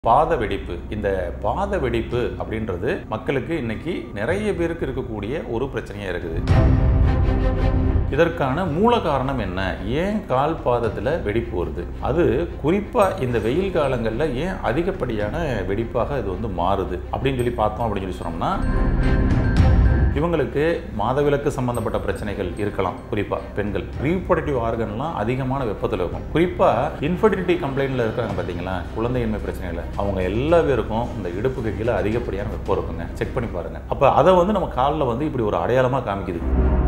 பாத வெடிப்பு இந்த பாத வெடிப்பு அப்படின்றது மக்களுக்கு இன்னைக்கு நிறைய பேருக்கு இருக்கக்கூடிய ஒரு பிரச்சனையாக இருக்குது இதற்கான மூல காரணம் என்ன ஏன் கால் பாதத்தில் வெடிப்பு வருது அது குறிப்பாக இந்த வெயில் காலங்களில் ஏன் அதிகப்படியான வெடிப்பாக இது வந்து மாறுது அப்படின்னு சொல்லி பார்த்தோம் அப்படின்னு சொல்லி சொன்னோம்னா இவங்களுக்கு மாதவிலக்கு சம்பந்தப்பட்ட பிரச்சனைகள் இருக்கலாம் குறிப்பாக பெண்கள் ரீப்ரொடக்டிவ் ஆர்கன்லாம் அதிகமான வெப்பத்தில் இருக்கும் குறிப்பாக இன்ஃபர்டிலிட்டி கம்ப்ளைண்ட்டில் இருக்காங்க பார்த்தீங்களா குழந்தையின்மை பிரச்சனையில் அவங்க எல்லா பேருக்கும் இந்த இடுப்புக்கு கீழே அதிகப்படியான வெப்பம் இருக்குங்க செக் பண்ணி பாருங்கள் அப்போ அதை வந்து நம்ம காலில் வந்து இப்படி ஒரு அடையாளமாக காமிக்குது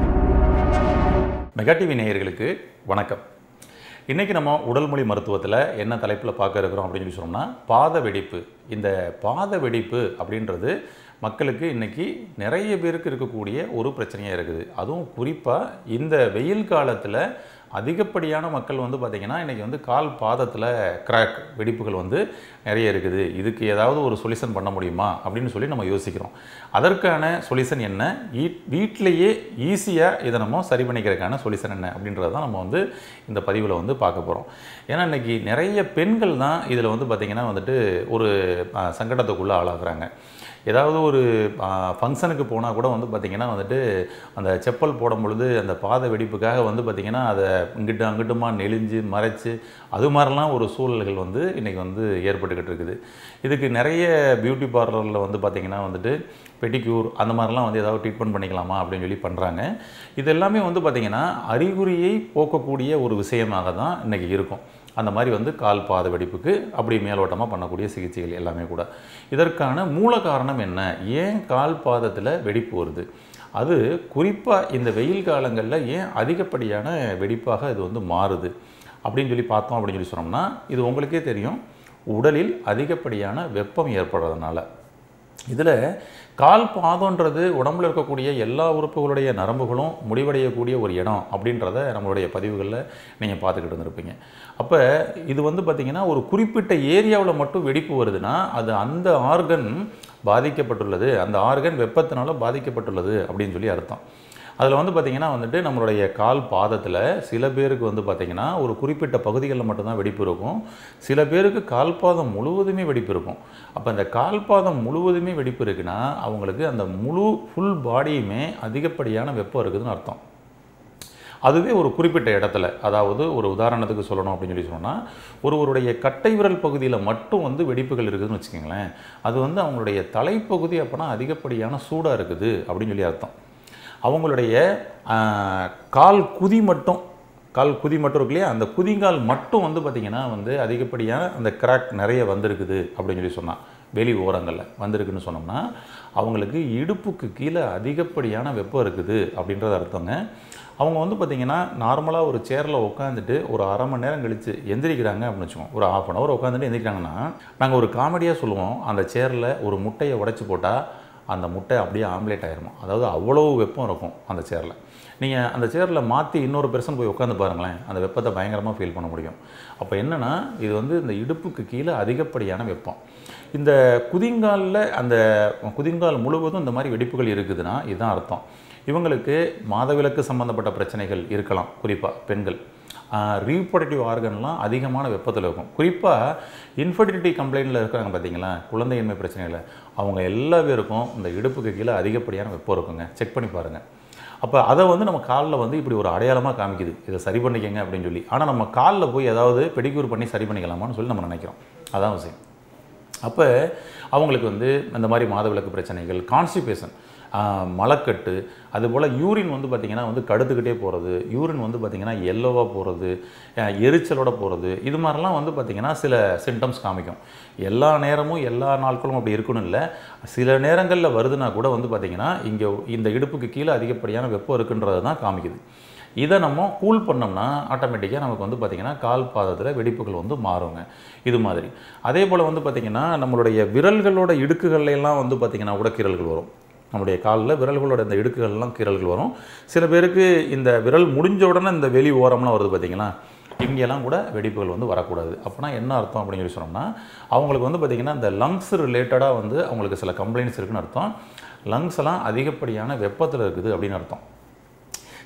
மெகா டிவி நேயர்களுக்கு வணக்கம் இன்றைக்கி நம்ம உடல் மொழி மருத்துவத்தில் என்ன தலைப்பில் பார்க்க இருக்கிறோம் அப்படின்னு சொல்லி சொன்னோம்னா பாத வெடிப்பு இந்த பாத வெடிப்பு அப்படின்றது மக்களுக்கு இன்றைக்கி நிறைய பேருக்கு இருக்கக்கூடிய ஒரு பிரச்சனையாக இருக்குது அதுவும் குறிப்பாக இந்த வெயில் காலத்தில் அதிகப்படியான மக்கள் வந்து பார்த்திங்கன்னா இன்றைக்கி வந்து கால் பாதத்தில் கிராக் வெடிப்புகள் வந்து நிறைய இருக்குது இதுக்கு ஏதாவது ஒரு சொல்யூஷன் பண்ண முடியுமா அப்படின்னு சொல்லி நம்ம யோசிக்கிறோம் அதற்கான சொல்யூஷன் என்ன வீ- வீட்டிலேயே ஈஸியாக இதை நம்ம சரி பண்ணிக்கிறதுக்கான சொல்யூஷன் என்ன அப்படின்றத தான் நம்ம வந்து இந்த பதிவில் வந்து பார்க்க போகிறோம் ஏன்னா இன்றைக்கி நிறைய பெண்கள் தான் இதில் வந்து பார்த்திங்கன்னா வந்துட்டு ஒரு அஹ், சங்கடத்துக்குள்ளே ஆளாகிறாங்க ஏதாவது ஒரு ஃபங்க்ஷனுக்கு போனால் கூட வந்து பார்த்திங்கன்னா வந்துட்டு அந்த செப்பல் போடும் பொழுது அந்த பாத வெடிப்புக்காக வந்து பார்த்திங்கன்னா அதை இங்கிட்டு அங்கிட்டுமா நெளிஞ்சு மறைச்சு அது மாதிரிலாம் ஒரு சூழல்கள் வந்து இன்றைக்கி வந்து ஏற்பட்டுக்கிட்டு இருக்குது இதுக்கு நிறைய பியூட்டி பார்லரில் வந்து பார்த்திங்கன்னா வந்துட்டு பெடிக்யூர் அந்த மாதிரிலாம் வந்து ஏதாவது ட்ரீட்மெண்ட் பண்ணிக்கலாமா அப்படின்னு சொல்லி பண்ணுறாங்க இது எல்லாமே வந்து பார்த்திங்கன்னா அறிகுறியை போக்கக்கூடிய ஒரு விஷயமாக தான் இன்றைக்கி இருக்கும் அந்த மாதிரி வந்து கால் பாத வெடிப்புக்கு அப்படி மேலோட்டமாக பண்ணக்கூடிய சிகிச்சைகள் எல்லாமே கூட இதற்கான மூல காரணம் என்ன ஏன் கால் பாதத்தில் வெடிப்பு வருது அது குறிப்பாக இந்த வெயில் காலங்களில் ஏன் அதிகப்படியான வெடிப்பாக இது வந்து மாறுது அப்படின்னு சொல்லி பார்த்தோம் அப்படின்னு சொல்லி சொன்னோம்னா இது உங்களுக்கே தெரியும் உடலில் அதிகப்படியான வெப்பம் ஏற்படுறதுனால இதில் கால் பாதம்ன்றது உடம்புல இருக்கக்கூடிய எல்லா உறுப்புகளுடைய நரம்புகளும் முடிவடையக்கூடிய ஒரு இடம் அப்படின்றத நம்மளுடைய பதிவுகளில் நீங்கள் பார்த்துக்கிட்டு இருந்திருப்பீங்க அப்போ இது வந்து பார்த்திங்கன்னா ஒரு குறிப்பிட்ட ஏரியாவில் மட்டும் வெடிப்பு வருதுன்னா அது அந்த ஆர்கன் பாதிக்கப்பட்டுள்ளது அந்த ஆர்கன் வெப்பத்தினால பாதிக்கப்பட்டுள்ளது அப்படின்னு சொல்லி அர்த்தம் அதில் வந்து பார்த்திங்கன்னா வந்துட்டு நம்மளுடைய கால் பாதத்தில் சில பேருக்கு வந்து பார்த்திங்கன்னா ஒரு குறிப்பிட்ட பகுதிகளில் மட்டும்தான் வெடிப்பு இருக்கும் சில பேருக்கு கால் பாதம் முழுவதுமே வெடிப்பு இருக்கும் அப்போ இந்த கால் பாதம் முழுவதுமே வெடிப்பு இருக்குன்னா அவங்களுக்கு அந்த முழு ஃபுல் பாடியுமே அதிகப்படியான வெப்பம் இருக்குதுன்னு அர்த்தம் அதுவே ஒரு குறிப்பிட்ட இடத்துல அதாவது ஒரு உதாரணத்துக்கு சொல்லணும் அப்படின்னு சொல்லி சொன்னால் ஒருவருடைய கட்டை விரல் பகுதியில் மட்டும் வந்து வெடிப்புகள் இருக்குதுன்னு வச்சுக்கோங்களேன் அது வந்து அவங்களுடைய தலைப்பகுதி அப்போனா அதிகப்படியான சூடாக இருக்குது அப்படின்னு சொல்லி அர்த்தம் அவங்களுடைய ஆஹ், கால் குதி மட்டும் கால் குதி மட்டும் இருக்கு இல்லையா அந்த குதிங்கால் மட்டும் வந்து பார்த்திங்கன்னா வந்து அதிகப்படியான அந்த கிராக் நிறைய வந்திருக்குது அப்படின்னு சொல்லி சொன்னால் வெளி ஓரங்களில் வந்திருக்குன்னு சொன்னோம்னா அவங்களுக்கு இடுப்புக்கு கீழே அதிகப்படியான வெப்பம் இருக்குது அப்படின்றது அர்த்தங்க அவங்க வந்து பார்த்திங்கன்னா நார்மலாக ஒரு சேரில் உட்காந்துட்டு ஒரு அரை மணி நேரம் கழித்து எந்திரிக்கிறாங்க அப்படின்னு வச்சுக்கோங்க ஒரு ஆஃப் அன் ஹவர் உட்காந்துட்டு எந்திரிக்கிறாங்கன்னா நாங்கள் ஒரு காமெடியாக சொல்லுவோம் அந்த சேரில் ஒரு முட்டையை உடைச்சி போட்டால் அந்த முட்டை அப்படியே ஆம்லேட் ஆயிருமா அதாவது அவ்வளோ வெப்பம் இருக்கும் அந்த சேரில் நீங்கள் அந்த சேரில் மாற்றி இன்னொரு பெர்சன் போய் உட்காந்து பாருங்களேன் அந்த வெப்பத்தை பயங்கரமாக ஃபீல் பண்ண முடியும் அப்போ என்னென்னா இது வந்து இந்த இடுப்புக்கு கீழே அதிகப்படியான வெப்பம் இந்த குதிங்காலில் அந்த குதிங்கால் முழுவதும் இந்த மாதிரி வெடிப்புகள் இருக்குதுன்னா இதுதான் அர்த்தம் இவங்களுக்கு மாதவிலக்கு சம்பந்தப்பட்ட பிரச்சனைகள் இருக்கலாம் குறிப்பாக பெண்கள் ரீப்ரொடக்டிவ் ஆர்கன்லாம் அதிகமான வெப்பத்தில் இருக்கும் குறிப்பாக இன்ஃபர்டிலிட்டி கம்ப்ளைண்ட்டில் இருக்கிறாங்க பார்த்தீங்களா குழந்தையின்மை பிரச்சனையில் அவங்க எல்லா பேருக்கும் இந்த இடுப்புக்கு கீழே அதிகப்படியான வெப்பம் இருக்குங்க செக் பண்ணி பாருங்கள் அப்போ அதை வந்து நம்ம காலில் வந்து இப்படி ஒரு அடையாளமாக காமிக்குது இதை சரி பண்ணிக்கங்க அப்படின்னு சொல்லி ஆனால் நம்ம காலில் போய் ஏதாவது பெடிக்யூர் பண்ணி சரி பண்ணிக்கலாமான்னு சொல்லி நம்ம நினைக்கிறோம் அதான் விஷயம் அப்போ அவங்களுக்கு வந்து இந்த மாதிரி மாதவிலக்கு பிரச்சனைகள் கான்ஸ்டிபேஷன் மலக்கட்டு அதுபோல் யூரின் வந்து பார்த்திங்கன்னா வந்து கடுத்துக்கிட்டே போகிறது யூரின் வந்து பார்த்திங்கன்னா எல்லோவாக போகிறது எரிச்சலோட போகிறது இது மாதிரிலாம் வந்து பார்த்திங்கன்னா சில சிம்டம்ஸ் காமிக்கும் எல்லா நேரமும் எல்லா நாட்களும் அப்படி இருக்கணும் இல்லை சில நேரங்களில் வருதுன்னா கூட வந்து பார்த்திங்கன்னா இங்கே இந்த இடுப்புக்கு கீழே அதிகப்படியான வெப்பம் இருக்குன்றது தான் காமிக்குது இதை நம்ம கூல் பண்ணோம்னா ஆட்டோமேட்டிக்காக நமக்கு வந்து பார்த்திங்கன்னா கால் பாதத்தில் வெடிப்புகள் வந்து மாறுங்க இது மாதிரி அதே போல் வந்து பார்த்திங்கன்னா நம்மளுடைய விரல்களோட இடுக்குகள்ல எல்லாம் வந்து பார்த்திங்கன்னா கூட கீறல்கள் வரும் நம்முடைய காலில் விரல்களோட இந்த இடுக்குகள்லாம் கீறல்கள் வரும் சில பேருக்கு இந்த விரல் முடிஞ்ச உடனே இந்த வெளி ஓரம்லாம் வருது பார்த்தீங்களா இங்கெல்லாம் கூட வெடிப்புகள் வந்து வரக்கூடாது அப்போனா என்ன அர்த்தம் அப்படின்னு சொல்லி சொன்னோம்னா அவங்களுக்கு வந்து பார்த்திங்கன்னா இந்த லங்ஸ் ரிலேட்டடாக வந்து அவங்களுக்கு சில கம்ப்ளைண்ட்ஸ் இருக்குன்னு அர்த்தம் லங்ஸ் எல்லாம் அதிகப்படியான வெப்பத்தில் இருக்குது அப்படின்னு அர்த்தம்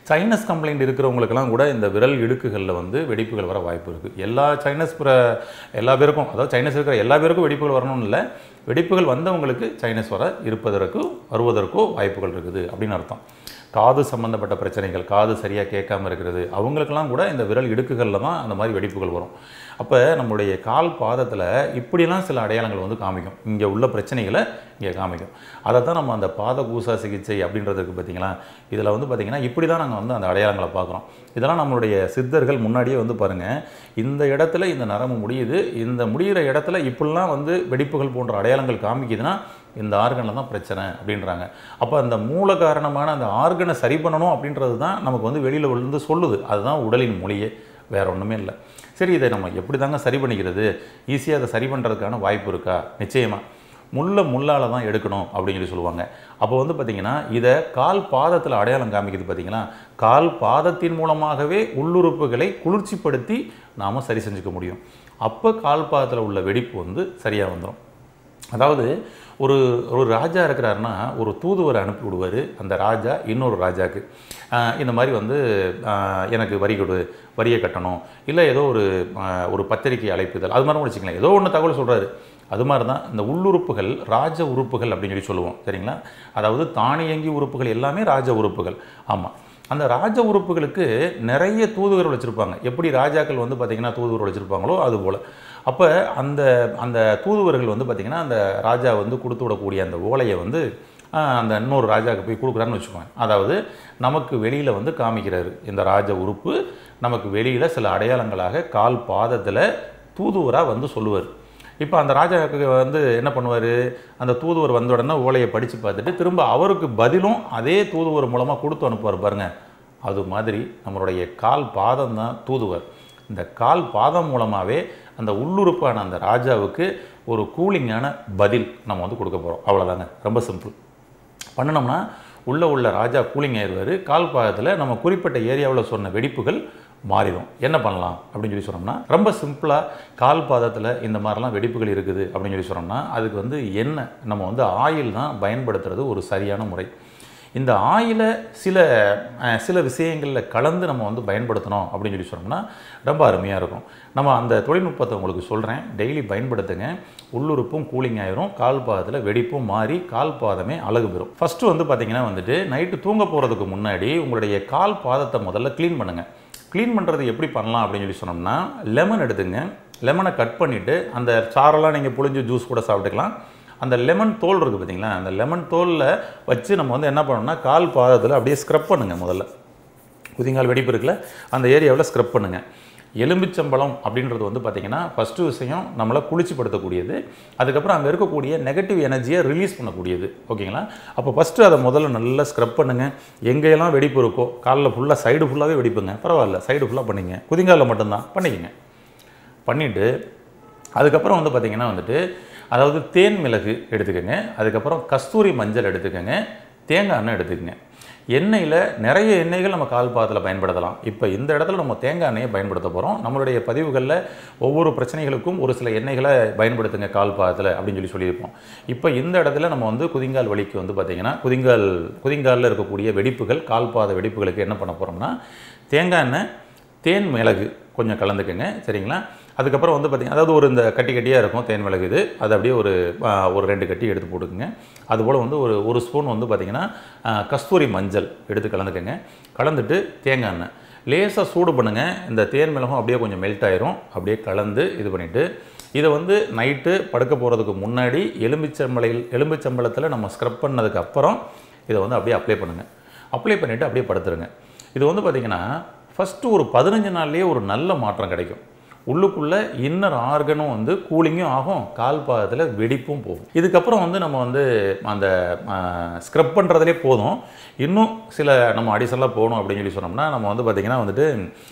சைனஸ் கம்ப்ளைண்ட் இருக்கிறவங்களுக்கெல்லாம் கூட இந்த விரல் இடுக்குகளில் வந்து வெடிப்புகள் வர வாய்ப்பு இருக்குது எல்லா சைனஸ் பிற எல்லா பேருக்கும் அதாவது சைனஸ் இருக்கிற எல்லா பேருக்கும் வெடிப்புகள் வரணும்னு இல்லை வெடிப்புகள் வந்தவங்களுக்கு சைனஸ் வர இருப்பதற்கு வருவதற்கோ வாய்ப்புகள் இருக்குது அப்படின்னு அர்த்தம் காது சம்மந்தப்பட்ட பிரச்சனைகள் காது சரியாக கேட்காம இருக்கிறது அவங்களுக்கெல்லாம் கூட இந்த விரல் இடுக்குகளில் தான் அந்த மாதிரி வெடிப்புகள் வரும் அப்போ நம்மளுடைய கால் பாதத்தில் இப்படிலாம் சில அடையாளங்கள் வந்து காமிக்கும் இங்கே உள்ள பிரச்சனைகளை இங்கே காமிக்கும் அதை தான் நம்ம அந்த பாத கூசா சிகிச்சை அப்படின்றதுக்கு பார்த்தீங்களா இதில் வந்து பார்த்திங்கன்னா இப்படி தான் நாங்கள் வந்து அந்த அடையாளங்களை பார்க்குறோம் இதெல்லாம் நம்மளுடைய சித்தர்கள் முன்னாடியே வந்து பாருங்கள் இந்த இடத்துல இந்த நரம்பு முடியுது இந்த முடிகிற இடத்துல இப்படிலாம் வந்து வெடிப்புகள் போன்ற அடையாளங்கள் காமிக்குதுன்னா இந்த ஆர்கனில் தான் பிரச்சனை அப்படின்றாங்க அப்போ அந்த மூல காரணமான அந்த ஆர்கனை சரி பண்ணணும் அப்படின்றது தான் நமக்கு வந்து வெளியில் விழுந்து சொல்லுது அதுதான் உடலின் மொழியே வேற ஒன்றுமே இல்லை சரி இதை நம்ம எப்படி தாங்க சரி பண்ணிக்கிறது ஈஸியாக அதை சரி பண்ணுறதுக்கான வாய்ப்பு இருக்கா நிச்சயமாக முள்ள முள்ளால் தான் எடுக்கணும் அப்படின்னு சொல்லி சொல்லுவாங்க அப்போ வந்து பார்த்திங்கன்னா இதை கால் பாதத்தில் அடையாளம் காமிக்குது பார்த்தீங்களா கால் பாதத்தின் மூலமாகவே உள்ளுறுப்புகளை குளிர்ச்சிப்படுத்தி நாம் சரி செஞ்சுக்க முடியும் அப்போ கால் பாதத்தில் உள்ள வெடிப்பு வந்து சரியாக வந்துடும் அதாவது ஒரு ஒரு ராஜா இருக்கிறாருன்னா ஒரு தூதுவரை அனுப்பி விடுவார் அந்த ராஜா இன்னொரு ராஜாக்கு ஆஹ் இந்த மாதிரி வந்து ஆஹ் எனக்கு வரி கொடு வரியை கட்டணும் இல்லை ஏதோ ஒரு ஆஹ் ஒரு பத்திரிகை அழைப்புதல் அது மாதிரி வச்சுக்கலாம் ஏதோ ஒன்று தகவல் சொல்கிறாரு அது மாதிரி தான் இந்த உள்ளுறுப்புகள் ராஜ உறுப்புகள் அப்படின்னு சொல்லி சொல்லுவோம் சரிங்களா அதாவது தானியங்கி உறுப்புகள் எல்லாமே ராஜ உறுப்புகள் ஆமாம் அந்த ராஜ உறுப்புகளுக்கு நிறைய தூதுவர் வச்சுருப்பாங்க எப்படி ராஜாக்கள் வந்து பார்த்திங்கன்னா தூதுவர் வச்சுருப்பாங்களோ அது போல் அப்போ அந்த அந்த தூதுவர்கள் வந்து பார்த்திங்கன்னா அந்த ராஜா வந்து கொடுத்து விடக்கூடிய அந்த ஓலையை வந்து ஆஹ், அந்த இன்னொரு ராஜாவுக்கு போய் கொடுக்குறான்னு வச்சுக்கோங்க அதாவது நமக்கு வெளியில் வந்து காமிக்கிறாரு இந்த ராஜ உறுப்பு நமக்கு வெளியில் சில அடையாளங்களாக கால் பாதத்தில் தூதுவராக வந்து சொல்லுவார் இப்போ அந்த ராஜாவுக்கு வந்து என்ன பண்ணுவார் அந்த தூதுவர் வந்த உடனே ஓலையை படித்து பார்த்துட்டு திரும்ப அவருக்கு பதிலும் அதே தூதுவர் மூலமாக கொடுத்து அனுப்புவார் பாருங்க அது மாதிரி நம்மளுடைய கால் பாதம் தான் தூதுவர் இந்த கால் பாதம் மூலமாகவே அந்த உள்ளுறுப்பான அந்த ராஜாவுக்கு ஒரு கூலிங்கான பதில் நம்ம வந்து கொடுக்க போகிறோம் அவ்வளோதாங்க ரொம்ப சிம்பிள் பண்ணினோம்னா உள்ளே உள்ள ராஜா கூலிங் ஆயிடுவார் கால் பாகத்தில் நம்ம குறிப்பிட்ட ஏரியாவில் சொன்ன வெடிப்புகள் மாறிடும் என்ன பண்ணலாம் அப்படின்னு சொல்லி சொன்னோம்னா ரொம்ப சிம்பிளாக கால் பாதத்தில் இந்த மாதிரிலாம் வெடிப்புகள் இருக்குது அப்படின்னு சொல்லி சொன்னோம்னா அதுக்கு வந்து எண்ணெய் நம்ம வந்து ஆயில் தான் பயன்படுத்துறது ஒரு சரியான முறை இந்த ஆயிலை சில அஹ், சில விஷயங்களில் கலந்து நம்ம வந்து பயன்படுத்தணும் அப்படின்னு சொல்லி சொன்னோம்னா ரொம்ப அருமையாக இருக்கும் நம்ம அந்த தொழில்நுட்பத்தை உங்களுக்கு சொல்கிறேன் டெய்லி பயன்படுத்துங்க உள்ளுறுப்பும் கூலிங் ஆயிரும் கால் பாதத்தில் வெடிப்பும் மாறி கால் பாதமே அழகு பெறும் ஃபஸ்ட்டு வந்து பார்த்தீங்கன்னா வந்துட்டு நைட்டு தூங்க போகிறதுக்கு முன்னாடி உங்களுடைய கால் பாதத்தை முதல்ல க்ளீன் பண்ணுங்கள் க்ளீன் பண்ணுறது எப்படி பண்ணலாம் அப்படின்னு சொல்லி சொன்னோம்னா லெமன் எடுத்துங்க லெமனை கட் பண்ணிவிட்டு அந்த சாரெல்லாம் நீங்கள் புழிஞ்சு ஜூஸ் கூட சாப்பிட்டுக்கலாம் அந்த லெமன் தோல் இருக்குது பார்த்தீங்களா அந்த லெமன் தோலில் வச்சு நம்ம வந்து என்ன பண்ணணும்னா கால் பாதத்தில் அப்படியே ஸ்க்ரப் பண்ணுங்க முதல்ல குதிங்கால் வெடிப்பு இருக்குல்ல அந்த ஏரியாவில் ஸ்க்ரப் பண்ணுங்கள் எலும்பிச்சம்பழம் அப்படின்றது வந்து பார்த்திங்கன்னா ஃபஸ்ட்டு விஷயம் நம்மளை குளிர்ச்சிப்படுத்தக்கூடியது அதுக்கப்புறம் அங்கே இருக்கக்கூடிய நெகட்டிவ் எனர்ஜியை ரிலீஸ் பண்ணக்கூடியது ஓகேங்களா அப்போ ஃபஸ்ட்டு அதை முதல்ல நல்லா ஸ்க்ரப் பண்ணுங்கள் எங்கெல்லாம் வெடிப்பு இருக்கோ காலில் ஃபுல்லாக சைடு ஃபுல்லாகவே வெடிப்புங்க பரவாயில்ல சைடு ஃபுல்லாக பண்ணிங்க குதிங்காலில் மட்டும்தான் பண்ணிக்கங்க பண்ணிவிட்டு அதுக்கப்புறம் வந்து பார்த்திங்கன்னா வந்துட்டு அதாவது தேன் மிளகு எடுத்துக்கோங்க அதுக்கப்புறம் கஸ்தூரி மஞ்சள் எடுத்துக்கோங்க தேங்காய் எண்ணெய் எடுத்துக்கோங்க எண்ணெயில் நிறைய எண்ணெய்கள் நம்ம கால் பாதத்தில் பயன்படுத்தலாம் இப்போ இந்த இடத்துல நம்ம தேங்காய் எண்ணெயை பயன்படுத்த போகிறோம் நம்மளுடைய பதிவுகளில் ஒவ்வொரு பிரச்சனைகளுக்கும் ஒரு சில எண்ணெய்களை பயன்படுத்துங்க கால் பாதத்தில் அப்படின்னு சொல்லி சொல்லியிருப்போம் இப்போ இந்த இடத்துல நம்ம வந்து குதிங்கால் வலிக்கு வந்து பார்த்திங்கன்னா குதிங்கால் குதிங்காலில் இருக்கக்கூடிய வெடிப்புகள் கால் பாத வெடிப்புகளுக்கு என்ன பண்ண போகிறோம்னா தேங்காய் எண்ணெய் தேன் மிளகு கொஞ்சம் கலந்துக்கங்க சரிங்களா அதுக்கப்புறம் வந்து பார்த்திங்கன்னா அதாவது ஒரு இந்த கட்டி கட்டியாக இருக்கும் தேன் மிளகு இது அது அப்படியே ஒரு ஆ, ஒரு ரெண்டு கட்டி எடுத்து போட்டுக்குங்க அதுபோல் வந்து ஒரு ஒரு ஸ்பூன் வந்து பார்த்திங்கன்னா ஆ, கஸ்தூரி மஞ்சள் எடுத்து கலந்துக்கங்க கலந்துட்டு தேங்காய் எண்ணெய் லேசாக சூடு பண்ணுங்கள் இந்த தேன் மிளகும் அப்படியே கொஞ்சம் மெல்ட் ஆயிரும் அப்படியே கலந்து இது பண்ணிவிட்டு இதை வந்து நைட்டு படுக்க போகிறதுக்கு முன்னாடி எலும்பிச்சம்பளையில் எலும்பிச்சம்பளத்தில் நம்ம ஸ்க்ரப் பண்ணதுக்கு அப்புறம் இதை வந்து அப்படியே அப்ளை பண்ணுங்கள் அப்ளை பண்ணிவிட்டு அப்படியே படுத்துருங்க இது வந்து பார்த்திங்கன்னா ஃபஸ்ட்டு ஒரு பதினஞ்சு நாள்லேயே ஒரு நல்ல மாற்றம் கிடைக்கும் உள்ளுக்குள்ளே இன்னர் ஆர்கனும் வந்து கூலிங்கும் ஆகும் கால் பாதத்தில் வெடிப்பும் போகும் இதுக்கப்புறம் வந்து நம்ம வந்து அந்த ஸ்க்ரப் பண்ணுறதுலே போதும் இன்னும் சில நம்ம அடிஷனலாக போகணும் அப்படின்னு சொல்லி சொன்னோம்னா நம்ம வந்து பார்த்திங்கன்னா வந்துட்டு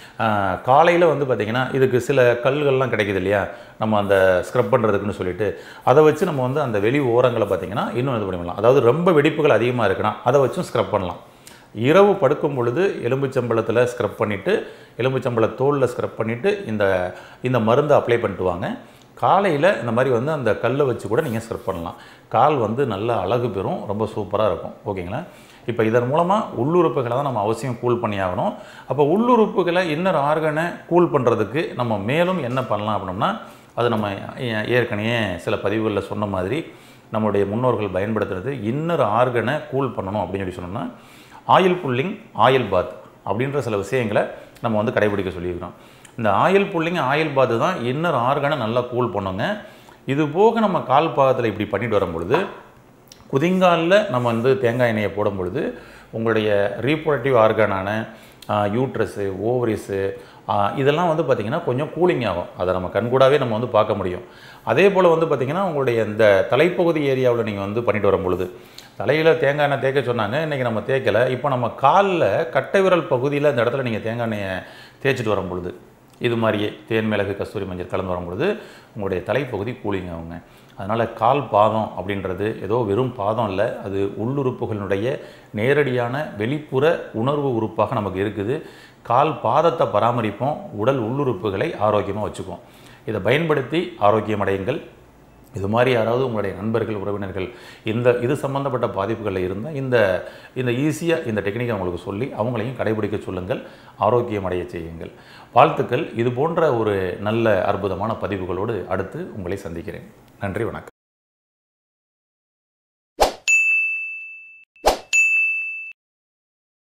காலையில் வந்து பார்த்திங்கன்னா இதுக்கு சில கல்கள்லாம் கிடைக்குது இல்லையா நம்ம அந்த ஸ்க்ரப் பண்ணுறதுக்குன்னு சொல்லிட்டு அதை வச்சு நம்ம வந்து அந்த வெளி ஓரங்களை பார்த்திங்கன்னா இன்னும் இது பண்ணிடலாம் அதாவது ரொம்ப வெடிப்புகள் அதிகமாக இருக்குன்னா அதை வச்சும் ஸ்க்ரப் பண்ணலாம் இரவு படுக்கும் பொழுது எலும்புச்சம்பளத்தில் ஸ்க்ரப் பண்ணிவிட்டு எலும்புச்சம்பள தோலில் ஸ்க்ரப் பண்ணிவிட்டு இந்த இந்த மருந்தை அப்ளை பண்ணிட்டு வாங்க காலையில் இந்த மாதிரி வந்து அந்த கல்லை வச்சு கூட நீங்கள் ஸ்க்ரப் பண்ணலாம் கால் வந்து நல்ல அழகு பெறும் ரொம்ப சூப்பராக இருக்கும் ஓகேங்களா இப்போ இதன் மூலமாக உள்ளுறுப்புகளை தான் நம்ம அவசியம் கூல் பண்ணி ஆகணும் அப்போ உள்ளுறுப்புகளை இன்னர் ஆர்கனை கூல் பண்ணுறதுக்கு நம்ம மேலும் என்ன பண்ணலாம் அப்படின்னம்னா அது நம்ம ஏ- ஏற்கனவே சில பதிவுகளில் சொன்ன மாதிரி நம்மளுடைய முன்னோர்கள் பயன்படுத்துறது இன்னர் ஆர்கனை கூல் பண்ணணும் அப்படின்னு சொல்லி சொன்னோம்னா ஆயில் புல்லிங் ஆயில் பாத் அப்படின்ற சில விஷயங்களை நம்ம வந்து கடைபிடிக்க சொல்லியிருக்கிறோம் இந்த ஆயில் புல்லிங் ஆயில் பாத் தான் இன்னர் ஆர்கனை நல்லா கூல் பண்ணுங்க இது போக நம்ம கால் பாகத்தில் இப்படி பண்ணிட்டு வரும் பொழுது குதிங்காலில் நம்ம வந்து தேங்காய் எண்ணெயை போடும் பொழுது உங்களுடைய ரீப்ரொடக்டிவ் ஆர்கனான யூட்ரஸு ஓவரிஸு இதெல்லாம் வந்து பார்த்திங்கன்னா கொஞ்சம் கூலிங் ஆகும் அதை நம்ம கண்கூடாவே நம்ம வந்து பார்க்க முடியும் அதே போல் வந்து பார்த்திங்கன்னா உங்களுடைய இந்த தலைப்பகுதி ஏரியாவில் நீங்கள் வந்து பண்ணிட்டு வரும் பொழுது தலையில் தேங்காய் எண்ணெய் தேய்க்க சொன்னாங்க இன்றைக்கி நம்ம தேய்க்கலை இப்போ நம்ம காலில் கட்டை விரல் பகுதியில் இந்த இடத்துல நீங்கள் தேங்காய் எண்ணெயை தேய்ச்சிட்டு வரும் பொழுது இது மாதிரியே தேன் மிளகு கஸ்தூரி மஞ்சள் கலந்து வரும் பொழுது உங்களுடைய தலைப்பகுதி கூலிங் ஆகுங்க அதனால் கால் பாதம் அப்படின்றது ஏதோ வெறும் பாதம் இல்லை அது உள்ளுறுப்புகளினுடைய நேரடியான வெளிப்புற உணர்வு உறுப்பாக நமக்கு இருக்குது கால் பாதத்தை பராமரிப்போம் உடல் உள்ளுறுப்புகளை ஆரோக்கியமாக வச்சுக்குவோம் இதை பயன்படுத்தி ஆரோக்கியம் அடையுங்கள் இது மாதிரி யாராவது உங்களுடைய நண்பர்கள் உறவினர்கள் இந்த இது சம்பந்தப்பட்ட பாதிப்புகளில் இருந்தால் இந்த இந்த ஈஸியாக இந்த டெக்னிக்கை அவங்களுக்கு சொல்லி அவங்களையும் கடைபிடிக்க சொல்லுங்கள் ஆரோக்கியம் அடைய செய்யுங்கள் வாழ்த்துக்கள் இது போன்ற ஒரு நல்ல அற்புதமான பதிவுகளோடு அடுத்து உங்களை சந்திக்கிறேன் நன்றி வணக்கம்